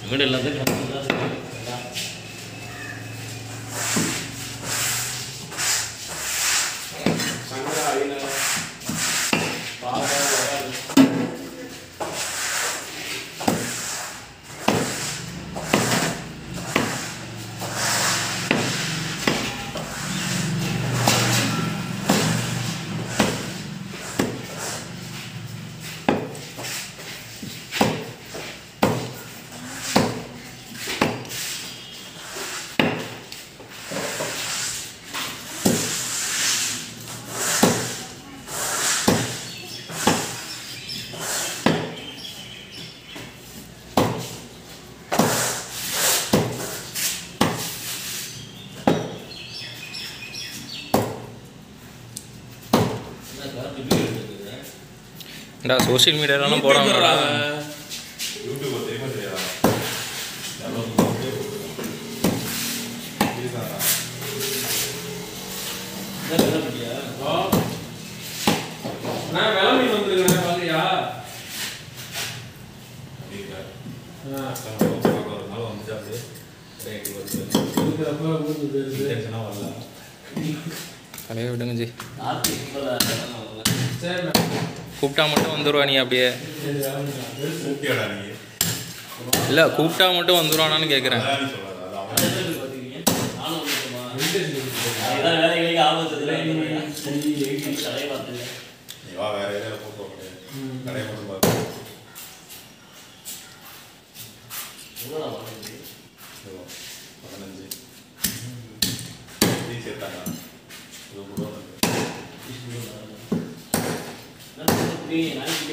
வீடு எல்லாத்தையும் கஷ்டம் தான் இருக்கு. எல்லாம். சங்கரா ஐல பாறை வராது என்ன காத்து வீடு இருக்குது ஏண்டா சோஷியல் மீடியாலலாம் போடாங்கடா யூடியூப் தெரியுமா தெரியாதா இதுதானா என்ன வேலை பண்ணியா ஓ நான் வெளமி வந்திருக்கேன் பாக்குறியா அப்படிங்களா ஆ ஒரு நாள் வந்துச்சு அப்படியே ரேட்டு வந்து இருக்கிறப்ப ஊருக்கு போயிருது டென்ஷனாக வரல தலையை விடுங்க ஜி காத்து இப்போதான் வரல சரி கூப்பிட்டா மட்டும் வந்துடுவா நீ அப்படியே சரி வெளம்பிக்கலாம் கூப்பிட்டியாடா நீ இல்லை கூப்பிட்டா மட்டும் வந்துடுவானான்னு கேட்குறேன் அதான் நீ சொல்லாத அது அவன் எத்தனை பேர் பார்த்தீங்க? நானும் வந்துட்டோமா? இன்டர்நெட் அதுதான் வேலைகளுக்கு ஆபத்து இல்லை. கடையை பார்த்துங்க. நீ வா வேற ஏரியாவில் போட்டு போக ம். கடையை மட்டும் பார்த்து எவ்வளோடா வாங்குறது? இதோ, பதினஞ்சு நீ சேர்த்தாங்க இது கூட வந்து என்ன சொல்றது? புரியல. நாளைக்கு